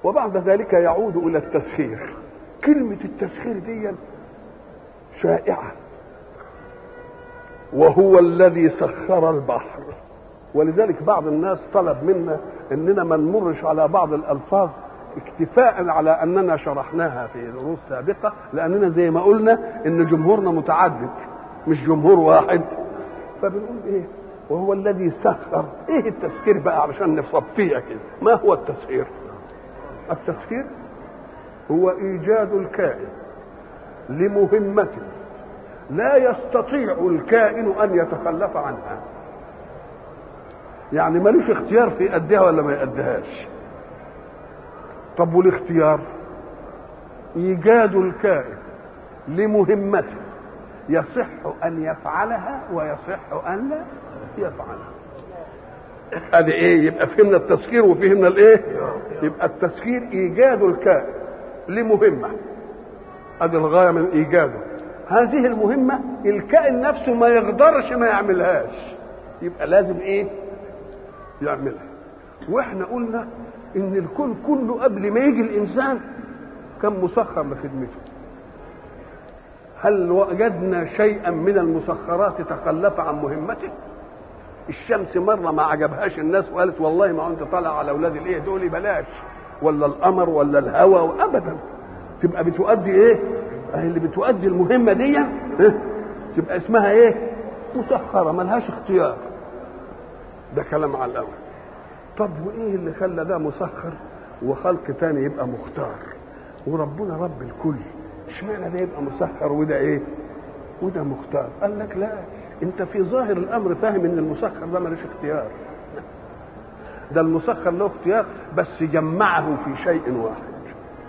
وبعد ذلك يعود الى التسخير كلمه التسخير دي شائعه وهو الذي سخر البحر ولذلك بعض الناس طلب منا اننا ما نمرش على بعض الالفاظ اكتفاء على اننا شرحناها في دروس سابقه لاننا زي ما قلنا ان جمهورنا متعدد مش جمهور واحد فبنقول ايه وهو الذي سخر ايه التسخير بقى علشان نصفيها كده ما هو التسخير التسخير هو ايجاد الكائن لمهمه لا يستطيع الكائن ان يتخلف عنها يعني ملوش اختيار في يأديها ولا ما يأديهاش طب والاختيار ايجاد الكائن لمهمته يصح ان يفعلها ويصح ان لا يفعلها ادي ايه يبقى فهمنا التسخير وفهمنا الايه يبقى التسخير ايجاد الكائن لمهمه ادي الغايه من ايجاده هذه المهمه الكائن نفسه ما يقدرش ما يعملهاش يبقى لازم ايه يعملها واحنا قلنا ان الكون كله قبل ما يجي الانسان كان مسخر لخدمته هل وجدنا شيئا من المسخرات تخلف عن مهمته الشمس مره ما عجبهاش الناس وقالت والله ما انت طالع على اولاد الايه دول بلاش ولا القمر ولا الهواء ابدا تبقى بتؤدي ايه اهي اللي بتؤدي المهمه دي تبقى اسمها ايه مسخره ملهاش اختيار ده كلام على الاول طب وايه اللي خلى ده مسخر وخلق تاني يبقى مختار وربنا رب الكل اشمعنى ده يبقى مسخر وده ايه وده مختار قال لك لا انت في ظاهر الامر فاهم ان المسخر ده ملوش اختيار ده المسخر له اختيار بس جمعه في شيء واحد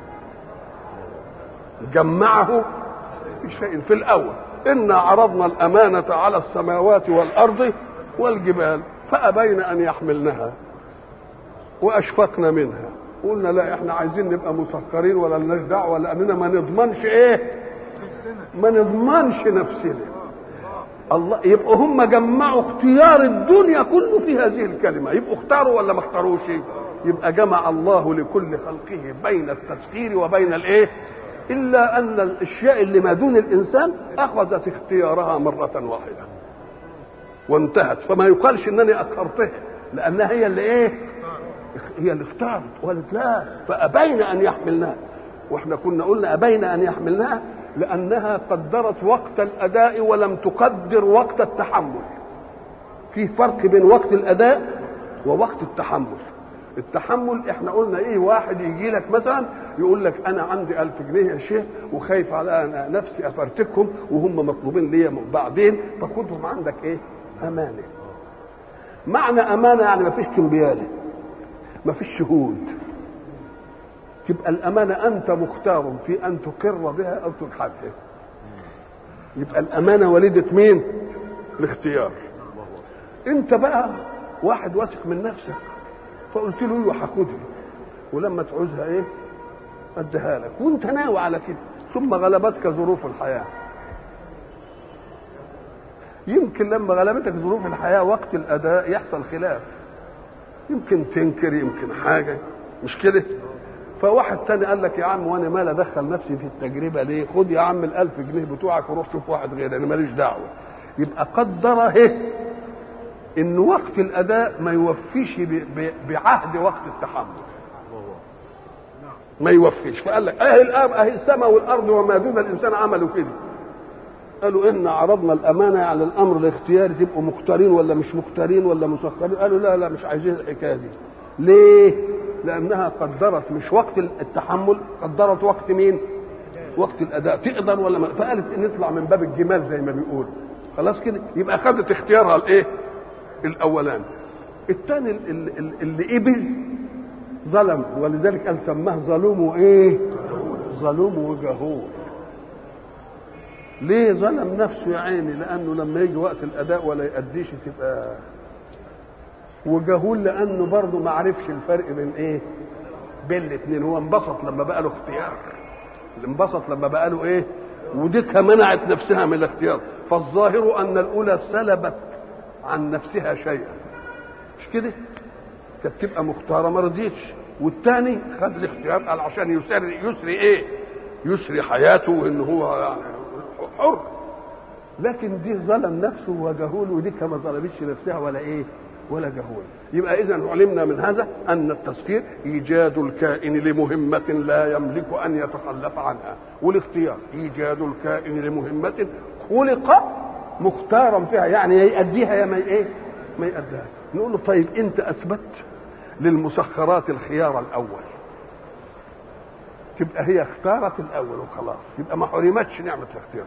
جمعه في شيء في الاول انا عرضنا الامانه على السماوات والارض والجبال فابين ان يحملنها واشفقنا منها قلنا لا احنا عايزين نبقى مسخرين ولا لناش دعوه لاننا ما نضمنش ايه ما نضمنش نفسنا الله يبقوا هم جمعوا اختيار الدنيا كله في هذه الكلمه يبقوا اختاروا ولا ما اختاروش يبقى جمع الله لكل خلقه بين التسخير وبين الايه الا ان الاشياء اللي ما دون الانسان اخذت اختيارها مره واحده وانتهت فما يقالش انني اخرتها لانها هي اللي ايه هي اللي اختارت وقالت لا فابين ان يحملناها واحنا كنا قلنا ابين ان يحملناها لانها قدرت وقت الاداء ولم تقدر وقت التحمل في فرق بين وقت الاداء ووقت التحمل التحمل احنا قلنا ايه واحد يجي لك مثلا يقول لك انا عندي ألف جنيه يا شيخ وخايف على أنا نفسي افرتكهم وهم مطلوبين ليا بعدين فخدهم عندك ايه امانه معنى امانه يعني ما فيش كمبياله ما فيش شهود تبقى الامانه انت مختار في ان تقر بها او تجحدها يبقى الامانه وليده مين الاختيار انت بقى واحد واثق من نفسك فقلت له ايوه هاخدها ولما تعوزها ايه اديها لك وانت ناوي على كده ثم غلبتك ظروف الحياه يمكن لما غلبتك ظروف الحياه وقت الاداء يحصل خلاف يمكن تنكر يمكن حاجه مش كده فواحد تاني قال لك يا عم وانا مال ادخل نفسي في التجربه ليه خد يا عم الالف جنيه بتوعك وروح شوف واحد غيري انا ماليش دعوه يبقى قدر ايه ان وقت الاداء ما يوفيش بعهد وقت التحمل ما يوفيش فقال لك اهي الاب اهي السماء والارض وما دون الانسان عملوا كده قالوا ان عرضنا الامانه على الامر الاختياري تبقوا مختارين ولا مش مختارين ولا مسخرين قالوا لا لا مش عايزين الحكايه دي ليه لانها قدرت مش وقت التحمل قدرت وقت مين وقت الاداء تقدر ولا ما فقالت نطلع من باب الجمال زي ما بيقولوا خلاص كده يبقى خدت اختيارها الايه الاولاني الثاني اللي قبل ظلم ولذلك قال سماه ظلوم وايه ظلوم وجهول ليه ظلم نفسه يا عيني لانه لما يجي وقت الاداء ولا يأديش تبقى وجهول لانه برضه ما عرفش الفرق بين ايه بين الاثنين هو انبسط لما بقى له اختيار انبسط لما بقى له ايه وديكها منعت نفسها من الاختيار فالظاهر ان الاولى سلبت عن نفسها شيئا مش كده كانت تبقى مختاره ما رضيتش والثاني خد الاختيار قال عشان يسري يسري ايه يسري حياته وان هو يعني حر لكن دي ظلم نفسه وجهول ودي ما ظلمتش نفسها ولا ايه ولا جهول يبقى اذا علمنا من هذا ان التسخير ايجاد الكائن لمهمه لا يملك ان يتخلف عنها والاختيار ايجاد الكائن لمهمه خلق مختارا فيها يعني يا يأديها يا ما ايه ما يأديها نقول له طيب انت اثبت للمسخرات الخيار الاول تبقى هي اختارت الاول وخلاص يبقى ما حرمتش نعمه الاختيار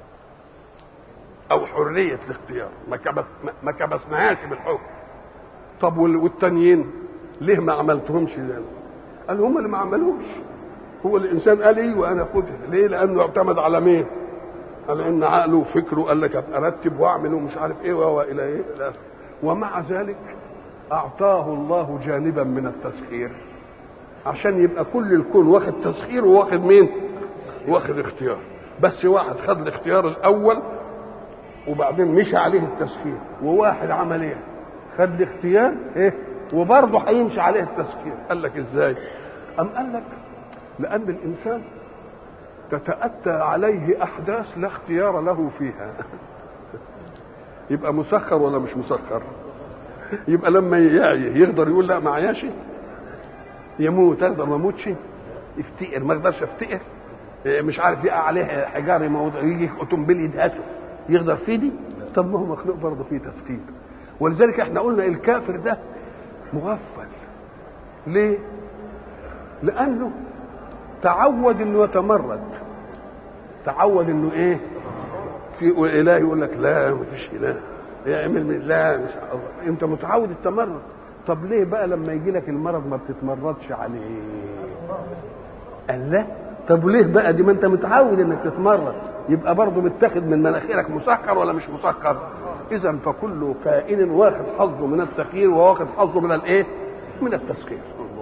او حريه الاختيار ما كبس ما كبسناهاش بالحكم طب والتانيين ليه ما عملتهمش زي قال هم اللي ما عملوش هو الانسان قال ايه وانا خدها ليه لانه اعتمد على مين على ان عقله وفكره قال لك ارتب واعمل ومش عارف ايه والى ايه لا. ومع ذلك اعطاه الله جانبا من التسخير عشان يبقى كل الكون واخد تسخير وواخد مين واخد اختيار بس واحد خد الاختيار الاول وبعدين مشى عليه التسخير وواحد عمل ايه خد الاختيار ايه وبرضه هيمشي عليه التسخير قال لك ازاي ام قال لك لان الانسان تتاتى عليه احداث لا اختيار له فيها يبقى مسخر ولا مش مسخر يبقى لما يعي يقدر يقول لا ما عياش يموت اقدر ما اموتش يفتقر ما اقدرش افتقر مش عارف يقع عليه حجار يموت يجي اوتومبيل يدهسه يقدر في دي طب ما هو مخلوق برضه فيه تسخير ولذلك احنا قلنا الكافر ده مغفل ليه لانه تعود انه يتمرد تعود انه ايه في اله يقول لك لا مفيش اله يعمل من لا مش الله انت متعود التمرد طب ليه بقى لما يجي لك المرض ما بتتمردش عليه قال لا طب ليه بقى دي ما انت متعود انك تتمرد يبقى برضه متاخد من مناخيرك مسكر ولا مش مسكر اذا فكل كائن واخد حظه من التخيير وواخد حظه من الايه من التسخير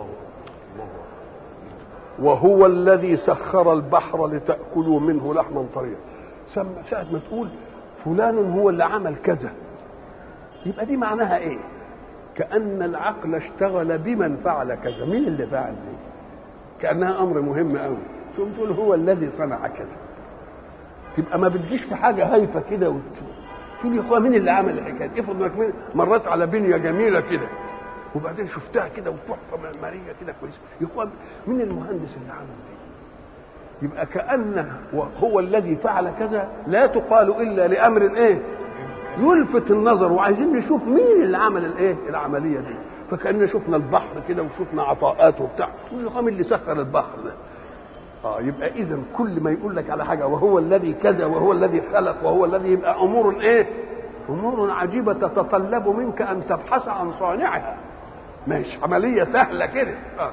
وهو الذي سخر البحر لتأكلوا منه لحما طريا ساعة ما تقول فلان هو اللي عمل كذا يبقى دي معناها ايه كأن العقل اشتغل بمن فعل كذا مين اللي فعل دي كأنها أمر مهم قوي ثم تقول هو الذي صنع كذا تبقى ما بتجيش في حاجة هايفة كده وت... تقول يا اخويا مين اللي عمل الحكايه دي؟ افرض انك مريت على بنيه جميله كده وبعدين شفتها كده وتحفه معماريه كده كويسه يا اخويا مين المهندس اللي عمل دي؟ يبقى كأنه هو الذي فعل كذا لا تقال الا لامر ايه؟ يلفت النظر وعايزين نشوف مين اللي عمل الايه؟ العمليه دي فكأننا شفنا البحر كده وشفنا عطاءات وبتاع تقول يا مين اللي سخر البحر ده؟ اه يبقى اذا كل ما يقول لك على حاجه وهو الذي كذا وهو الذي خلق وهو الذي يبقى امور ايه؟ امور عجيبه تتطلب منك ان تبحث عن صانعها مش عمليه سهله كده آه.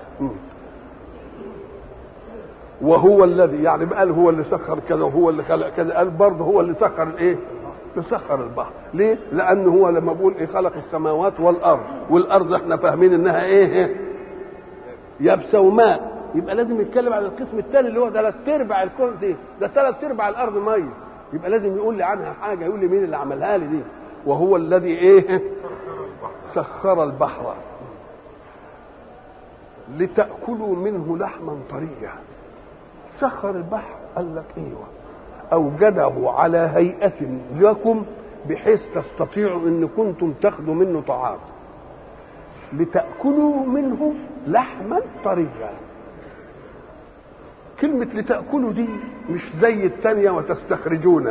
وهو الذي يعني قال هو اللي سخر كذا وهو اللي خلق كذا قال برضه هو اللي سخر الايه؟ سخر البحر ليه؟ لأنه هو لما بقول إيه خلق السماوات والأرض والأرض احنا فاهمين إنها إيه؟ يابسة وماء يبقى لازم يتكلم عن القسم الثاني اللي هو ثلاث ارباع الكون دي ده ثلاث ارباع الارض ميه يبقى لازم يقول لي عنها حاجه يقول لي مين اللي عملها لي دي وهو الذي ايه سخر البحر لتاكلوا منه لحما طريا سخر البحر قال لك ايوه اوجده على هيئه لكم بحيث تستطيعوا ان كنتم تاخذوا منه طعام لتاكلوا منه لحما طريا كلمة لتأكلوا دي مش زي الثانية وتستخرجونه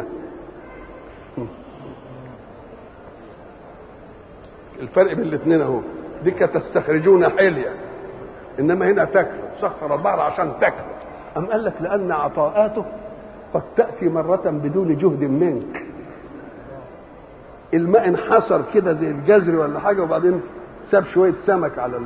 الفرق بين الاثنين اهو دي تستخرجون حلية انما هنا تاكلوا سخر البحر عشان تاكلوا أم قال لك لأن عطاءاته قد تأتي مرة بدون جهد منك الماء انحصر كده زي الجزر ولا حاجة وبعدين ساب شوية سمك على ال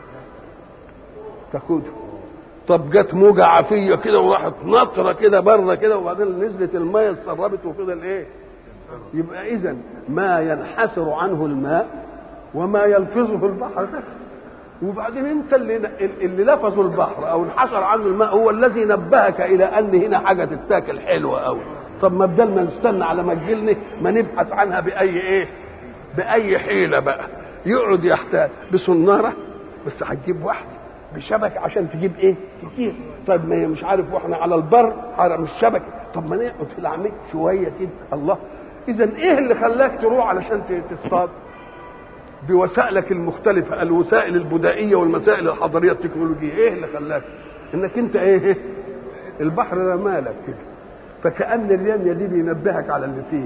تاخده طب جت موجة عافية كده وراحت نطرة كده بره كده وبعدين نزلت المية اتسربت وفضل ايه؟ يبقى إذا ما ينحسر عنه الماء وما يلفظه البحر ده وبعدين انت اللي اللي لفظ البحر او انحسر عنه الماء هو الذي نبهك الى ان هنا حاجه تتاكل حلوه قوي طب ما بدل ما نستنى على ما تجيلنا ما نبحث عنها باي ايه؟ باي حيله بقى يقعد يحتاج بصناره بس هتجيب واحده بشبكه عشان تجيب ايه كتير طيب ما هي مش عارف واحنا على البر على مش شبكه طب ما نقعد في العميق شويه كده الله اذا ايه اللي خلاك تروح علشان تصطاد بوسائلك المختلفة الوسائل البدائية والمسائل الحضارية التكنولوجية ايه اللي خلاك انك انت ايه البحر رمالك كده فكأن الرمية دي بينبهك على اللي فيه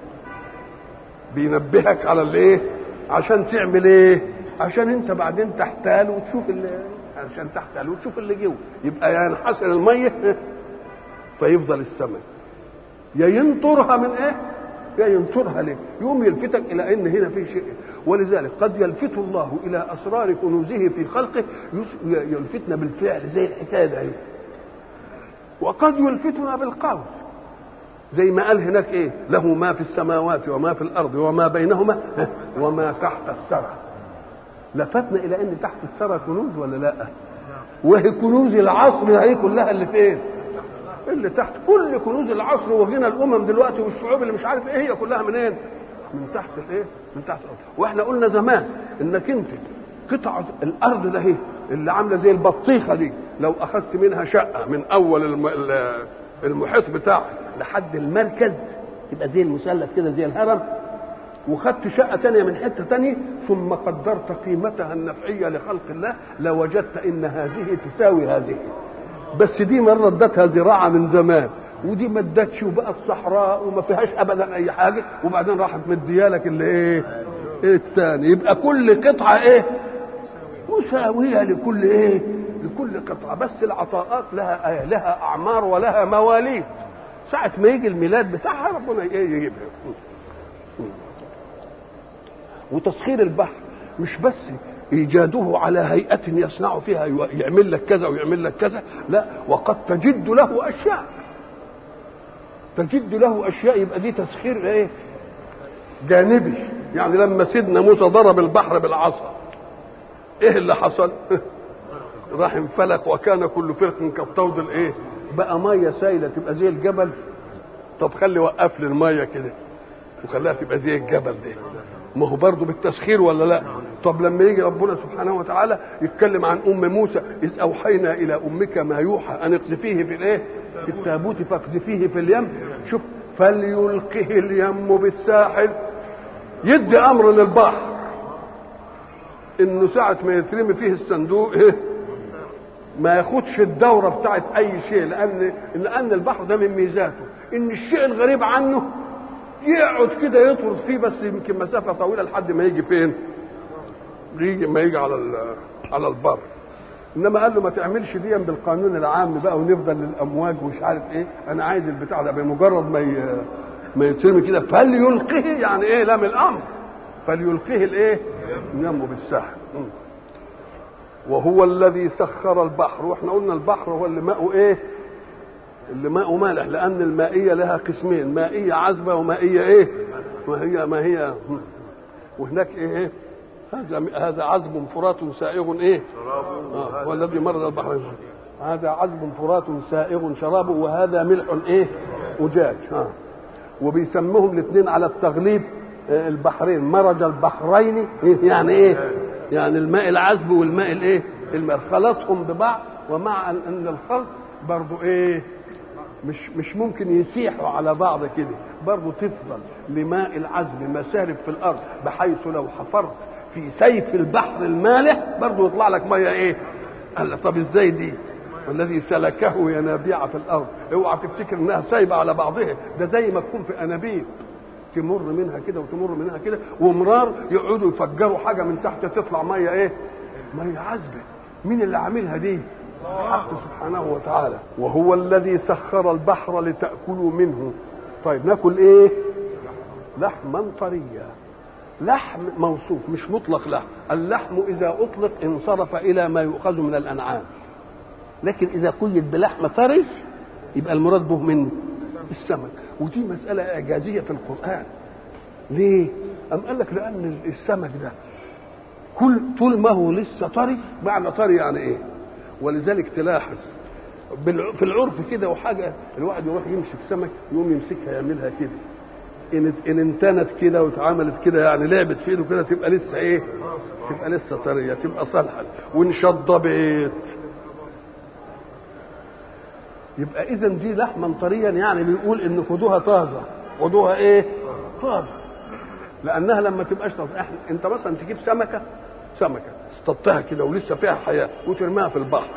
بينبهك على اللي ايه عشان تعمل ايه عشان انت بعدين تحتال وتشوف اللي عشان تحتال وتشوف اللي جوه يبقى ينحسر الميه فيفضل السمك يا ينطرها من ايه يا ينطرها ليه يقوم يلفتك الى ان هنا في شيء ولذلك قد يلفت الله الى اسرار كنوزه في خلقه يلفتنا بالفعل زي الحكايه ده وقد يلفتنا بالقول زي ما قال هناك ايه له ما في السماوات وما في الارض وما بينهما وما تحت الثرى لفتنا الى ان تحت الثرى كنوز ولا لا وهي كنوز العصر هي كلها اللي فين اللي تحت كل كنوز العصر وغنى الامم دلوقتي والشعوب اللي مش عارف ايه هي كلها منين إيه؟ من تحت الايه من تحت الارض واحنا قلنا زمان انك انت قطعه الارض ده هي اللي عامله زي البطيخه دي لو اخذت منها شقه من اول المحيط بتاعك لحد المركز يبقى زي المثلث كده زي الهرم وخدت شقة تانية من حتة تانية ثم قدرت قيمتها النفعية لخلق الله لوجدت إن هذه تساوي هذه بس دي مرة ادتها زراعة من زمان ودي ما ادتش وبقت صحراء وما فيهاش ابدا اي حاجه وبعدين راحت مديالك اللي ايه الثاني يبقى كل قطعه ايه مساويه لكل ايه لكل قطعه بس العطاءات لها آية لها اعمار ولها مواليد ساعه ما يجي الميلاد بتاعها ربنا ايه يجيبها وتسخير البحر مش بس ايجاده على هيئه يصنع فيها يعمل لك كذا ويعمل لك كذا لا وقد تجد له اشياء تجد له اشياء يبقى دي تسخير ايه جانبي يعني لما سيدنا موسى ضرب البحر بالعصا ايه اللي حصل راح انفلق وكان كل فرق كالطود الايه بقى ميه سايله تبقى زي الجبل طب خلي وقف لي الميه كده وخليها تبقى زي الجبل ده ما هو برضه بالتسخير ولا لا طب لما يجي ربنا سبحانه وتعالى يتكلم عن ام موسى اذ اوحينا الى امك ما يوحى ان اقذفيه في الايه في التابوت فاقذفيه في اليم شوف فليلقه اليم بالساحل يدي امر للبحر انه ساعه ما يترمي فيه الصندوق ايه ما ياخدش الدوره بتاعت اي شيء لان لان البحر ده من ميزاته ان الشيء الغريب عنه يقعد كده يطرد فيه بس يمكن مسافه طويله لحد ما يجي فين يجي ما يجي على على البر انما قال له ما تعملش دي بالقانون العام بقى ونفضل للامواج ومش عارف ايه انا عايز البتاع ده بمجرد ما ي... ما يترمي كده فليلقه يعني ايه لام الامر فليلقه الايه ينمو بالساحل وهو الذي سخر البحر واحنا قلنا البحر هو اللي ماءه ايه اللي ماءه مالح لان المائيه لها قسمين مائيه عذبه ومائيه ايه ما هي ما هي وهناك ايه هذا هذا عذب فرات سائغ ايه آه والذي مرض البحر هذا عذب فرات سائغ شرابه وهذا ملح ايه أجاج آه. وبيسموهم الاثنين على التغليب آه البحرين مرج البحرين يعني ايه يعني الماء العذب والماء الايه الماء خلطهم ببعض ومع ان الخلط برضو ايه مش مش ممكن يسيحوا على بعض كده برضه تفضل لماء العذب مسارب في الارض بحيث لو حفرت في سيف البحر المالح برضه يطلع لك ميه ايه قال طب ازاي دي والذي سلكه ينابيع في الارض اوعى تفتكر انها سايبه على بعضها ده زي ما تكون في انابيب تمر منها كده وتمر منها كده ومرار يقعدوا يفجروا حاجه من تحت تطلع ميه ايه ميه عذبه مين اللي عاملها دي الحق سبحانه وتعالى وهو الذي سخر البحر لتأكلوا منه طيب ناكل ايه لحما طريا لحم موصوف مش مطلق لحم اللحم اذا اطلق انصرف الى ما يؤخذ من الانعام لكن اذا قيد بلحم طري يبقى المراد به منه السمك ودي مسألة إعجازية في القرآن ليه؟ أم قال لك لأن السمك ده كل طول ما هو لسه طري معنى طري يعني إيه؟ ولذلك تلاحظ في العرف كده وحاجه الواحد يروح يمسك سمك يقوم يمسكها يعملها كده ان ان انتنت كده واتعملت كده يعني لعبت في ايده كده تبقى لسه ايه تبقى لسه طريه تبقى صالحه وان شضبت يبقى اذا دي لحما طريا يعني بيقول ان خدوها طازه خدوها ايه طازه لانها لما تبقاش طازه احنا انت مثلا تجيب سمكه سمكه اصطدتها كده ولسه فيها حياه وترميها في البحر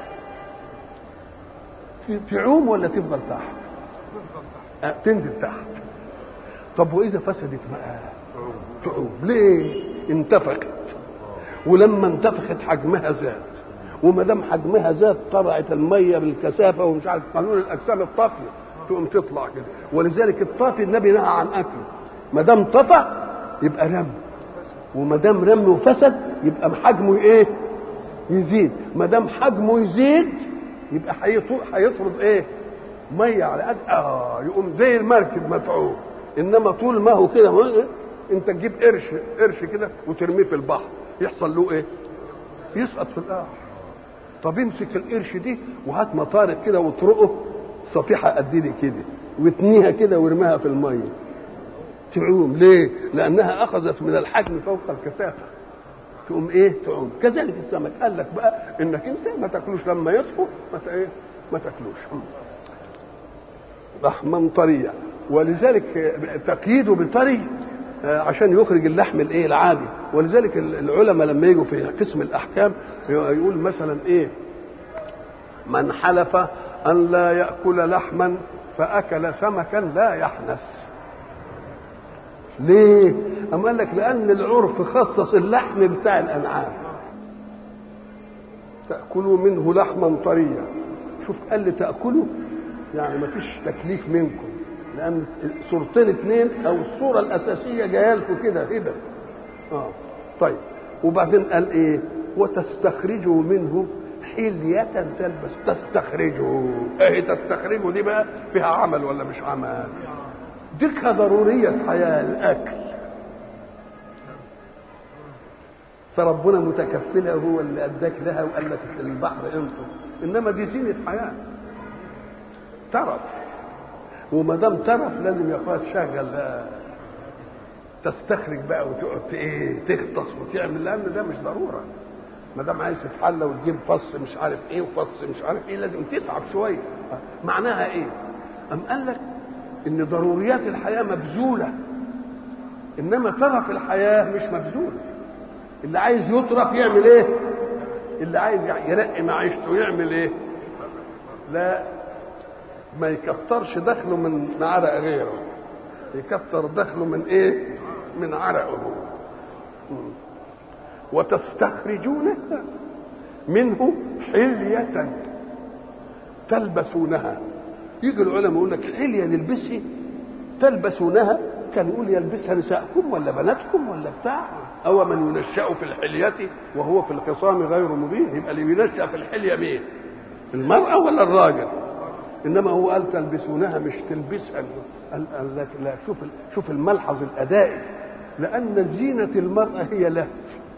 تعوم ولا تفضل تحت أه تنزل تحت طب واذا فسدت بقى تعوم ليه انتفخت ولما انتفخت حجمها زاد وما دام حجمها زاد طلعت الميه بالكثافه ومش عارف قانون الاجسام الطافيه تقوم تطلع كده ولذلك الطافي النبي نهى عن اكله ما دام طفى يبقى رم وما دام رم وفسد يبقى حجمه ايه يزيد ما دام حجمه يزيد يبقى هيطرد ايه ميه على قد اه يقوم زي المركب متعوب انما طول ما هو كده انت تجيب قرش قرش كده وترميه في البحر يحصل له ايه يسقط في القاع طب امسك القرش دي وهات مطارق كده واطرقه صفيحه قد دي كده واتنيها كده وارميها في الميه تعوم ليه لانها اخذت من الحجم فوق الكثافه تقوم ايه تعوم كذلك السمك قال لك بقى انك انت ما تاكلوش لما يطفو ما ايه ما تاكلوش لحما طريا ولذلك تقييده بطري عشان يخرج اللحم الايه العادي ولذلك العلماء لما يجوا في قسم الاحكام يقول مثلا ايه من حلف ان لا ياكل لحما فاكل سمكا لا يحنس ليه أم قال لك لأن العرف خصص اللحم بتاع الأنعام تأكلوا منه لحما طريا شوف قال لي تأكلوا يعني ما فيش تكليف منكم لأن صورتين اثنين أو الصورة الأساسية جاية لكم كده هبة آه طيب وبعدين قال إيه وتستخرجوا منه حلية تلبس تستخرجوا ايه تستخرجوا دي بقى فيها عمل ولا مش عمل ديكها ضرورية حياة الأكل فربنا متكفلها هو اللي أداك لها وقال لك في البحر انطر إنما دي زينة حياة ترف وما دام ترف لازم يا اخويا تشغل بقى تستخرج بقى وتقعد ايه تغطس وتعمل لان ده مش ضروره ما دام عايز تتحلى وتجيب فص مش عارف ايه وفص مش عارف ايه لازم تتعب شويه معناها ايه؟ أم قال لك ان ضروريات الحياه مبذوله انما ترف الحياه مش مبذول اللي عايز يترف يعمل ايه اللي عايز يرقي معيشته يعمل ايه لا ما يكترش دخله من عرق غيره يكتر دخله من ايه من عرقه وتستخرجون منه حلية تلبسونها يجي العلماء يقول لك حليه نلبسها تلبسونها كان يقول يلبسها نساءكم ولا بناتكم ولا بتاع او من ينشا في الحليه وهو في الخصام غير مبين يبقى اللي ينشا في الحليه مين المراه ولا الراجل انما هو قال تلبسونها مش تلبسها قال, قال لك لا شوف شوف الملحظ الادائي لان زينه المراه هي لهف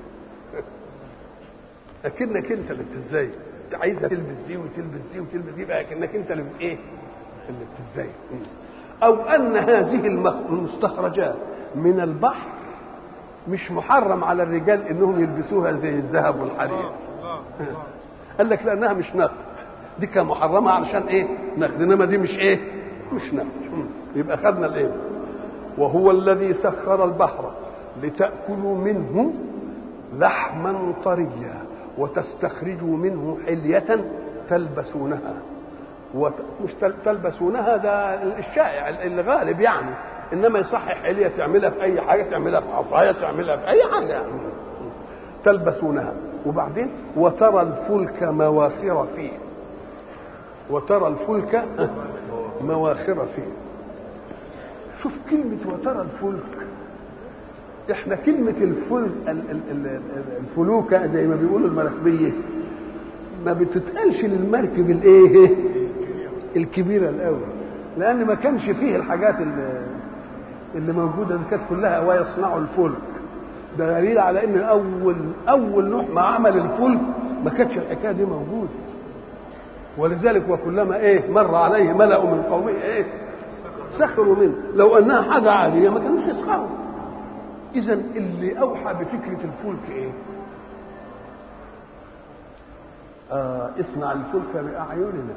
لكنك انت اللي بتتزين عايزه تلبس دي وتلبس دي وتلبس دي بقى كانك انت اللي ايه اللي بتتزين او ان هذه المستخرجات من البحر مش محرم على الرجال انهم يلبسوها زي الذهب والحرير قال لك لانها مش نقد دي كان محرمه علشان ايه نقد انما دي مش ايه مش نقد يبقى خدنا الايه وهو الذي سخر البحر لتاكلوا منه لحما طريا وتستخرجوا منه حلية تلبسونها وت... مش تلبسونها ده الشائع الغالب يعني انما يصح حليه تعملها في اي حاجه تعملها في عصايه تعملها في اي حاجه يعني تلبسونها وبعدين وترى الفلك مواخر فيه وترى الفلك مواخر فيه شوف كلمة وترى الفلك احنا كلمة الفلك الفلوكة زي ما بيقولوا المراكبية ما بتتقالش للمركب الايه الكبيرة الاول لان ما كانش فيه الحاجات اللي, اللي موجودة دي كانت كلها ويصنعوا الفلك ده دليل على ان اول اول نوح ما عمل الفلك ما كانتش الحكايه دي موجوده ولذلك وكلما ايه مر عليه ملأ من قومه ايه سخروا منه لو انها حاجه عاديه ما كانوش يسخروا اذا اللي اوحى بفكره الفلك ايه آه اصنع الفلك باعيننا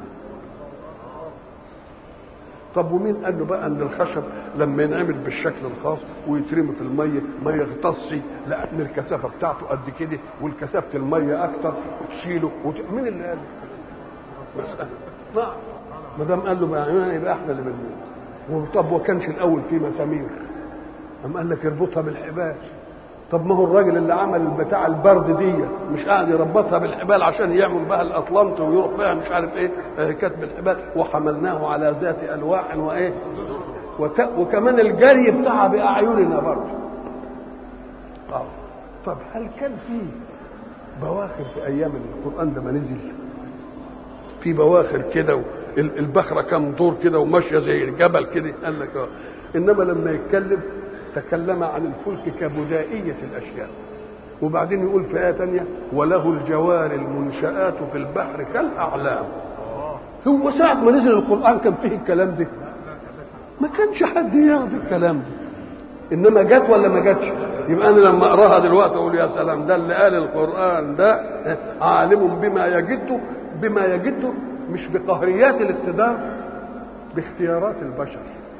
طب ومين قال له بقى ان الخشب لما ينعمل بالشكل الخاص ويترمي في الميه ما يغطسش لان الكثافه بتاعته قد كده والكثافه الميه اكتر وتشيله وت... مين اللي قال مساله نعم ما دام قال له باعيننا يبقى احنا اللي بنقول طب وكانش الاول في مسامير أم قال لك اربطها بالحبال طب ما هو الراجل اللي عمل بتاع البرد دي مش قاعد يربطها بالحبال عشان يعمل بها الاطلنط ويروح بها مش عارف ايه كانت بالحبال وحملناه على ذات الواح وايه وت... وكمان الجري بتاعها باعيننا برضه آه. طب هل كان في بواخر في ايام القران ده ما نزل في بواخر كده البخره كام دور كده وماشيه زي الجبل كده قال لك اه انما لما يتكلم تكلم عن الفلك كبدائية الأشياء وبعدين يقول في آية تانية وله الجوار المنشآت في البحر كالأعلام هو ساعة ما نزل القرآن كان فيه الكلام ده ما كانش حد ياخد الكلام ده إنما جت ولا ما جاتش يبقى أنا لما أقراها دلوقتي أقول يا سلام ده اللي قال القرآن ده عالم بما يجده بما يجده مش بقهريات الاقتدار باختيارات البشر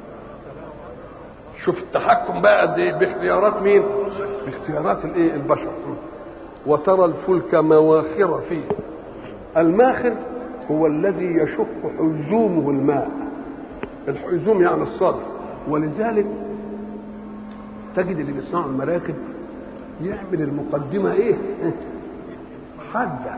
شوف التحكم بقى قد ايه باختيارات مين باختيارات الايه البشر وترى الفلك مواخر فيه الماخر هو الذي يشق حزومه الماء الحزوم يعني الصدر ولذلك تجد اللي بيصنعوا المراكب يعمل المقدمه ايه حاده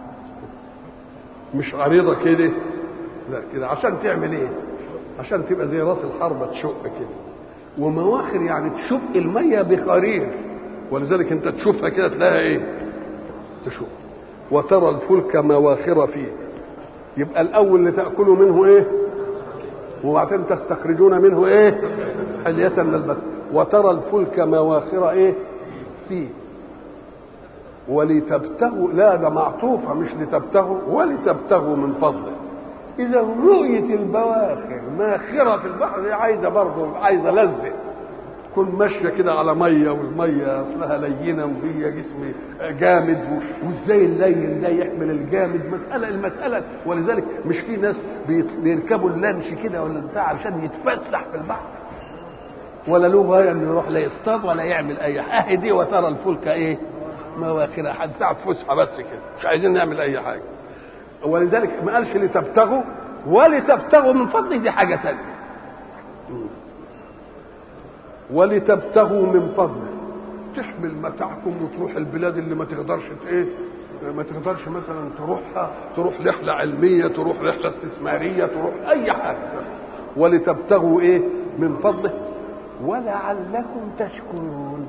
مش عريضه كده لا كده عشان تعمل ايه عشان تبقى زي راس الحربه تشق كده ومواخر يعني تشق الميه بخرير ولذلك انت تشوفها كده تلاقيها ايه تشق وترى الفلك مواخر فيه يبقى الاول اللي تاكلوا منه ايه وبعدين تستخرجون منه ايه حلية للبس وترى الفلك مواخر ايه فيه ولتبتغوا لا ده معطوفة مش لتبتغوا ولتبتغوا من فضله إذا رؤية البواخر ماخرة في البحر دي عايزة برضه عايزة لذة تكون ماشية كده على مية والمية أصلها لينة وهي جسم جامد وإزاي اللين ده يحمل الجامد مسألة المسألة ولذلك مش في ناس بيركبوا اللانش كده ولا بتاع عشان يتفسح في البحر ولا له غاية إنه يروح لا يصطاد ولا يعمل أي حاجة أهي دي وترى الفلك إيه مواخرها حد ساعة فسحة بس كده مش عايزين نعمل أي حاجة ولذلك ما قالش لتبتغوا ولتبتغوا من فضله دي حاجة ثانية ولتبتغوا من فضله تحمل متاعكم وتروح البلاد اللي ما تقدرش ايه ما تقدرش مثلا تروحها تروح رحلة علمية تروح رحلة استثمارية تروح أي حاجة ولتبتغوا إيه من فضله ولعلكم تشكرون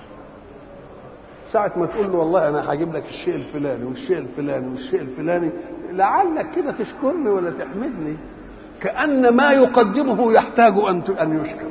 ساعة ما تقول له والله أنا هجيب لك الشيء الفلاني والشيء الفلاني والشيء الفلاني لعلك كده تشكرني ولا تحمدني كأن ما يقدمه يحتاج أن أن يشكر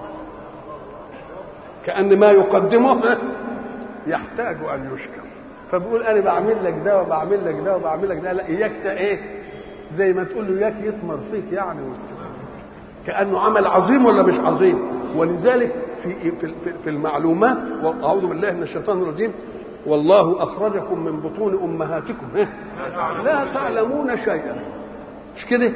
كأن ما يقدمه يحتاج أن يشكر فبقول أنا بعمل لك ده وبعمل لك ده وبعمل لك ده لا إياك إيه زي ما تقول له إياك يثمر فيك يعني كأنه عمل عظيم ولا مش عظيم ولذلك في في في المعلومات واعوذ بالله من الشيطان الرجيم والله اخرجكم من بطون امهاتكم لا تعلمون شيئا مش كده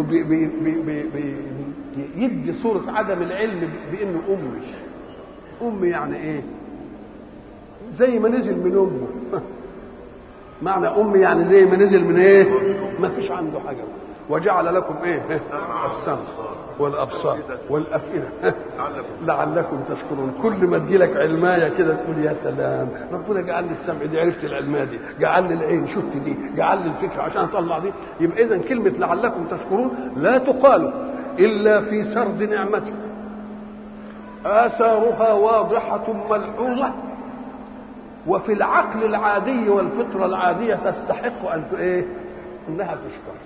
ويدي صورة عدم العلم بانه امي امي يعني ايه زي ما نزل من امه معنى امي يعني زي ما نزل من ايه ما فيش عنده حاجه وجعل لكم ايه السمع والابصار والافئده لعلكم تشكرون كل ما تجيلك علمايه كده تقول يا سلام ربنا جعل لي السمع دي عرفت العلمايه دي جعل لي العين شفت دي جعل لي الفكره عشان اطلع دي يبقى اذا كلمه لعلكم تشكرون لا تقال الا في سرد نعمتك اثارها واضحه ملحوظه وفي العقل العادي والفطره العاديه تستحق ان ايه انها تشكر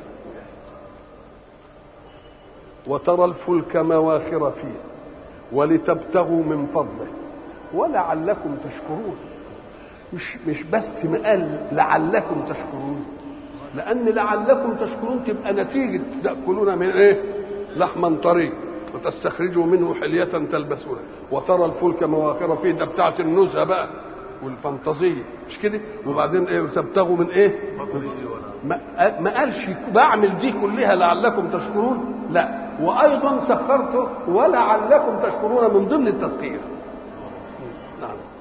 وترى الفلك مواخر فيه ولتبتغوا من فضله ولعلكم تشكرون مش مش بس ما قال لعلكم تشكرون لان لعلكم تشكرون تبقى نتيجه تاكلون من ايه لحما طري وتستخرجوا منه حلية تلبسونها وترى الفلك مواخر فيه ده بتاعت النزهة بقى والفانتازية مش كده وبعدين ايه تبتغوا من ايه ما, ما قالش بعمل دي كلها لعلكم تشكرون لا وايضا سخرته ولعلكم تشكرون من ضمن التسخير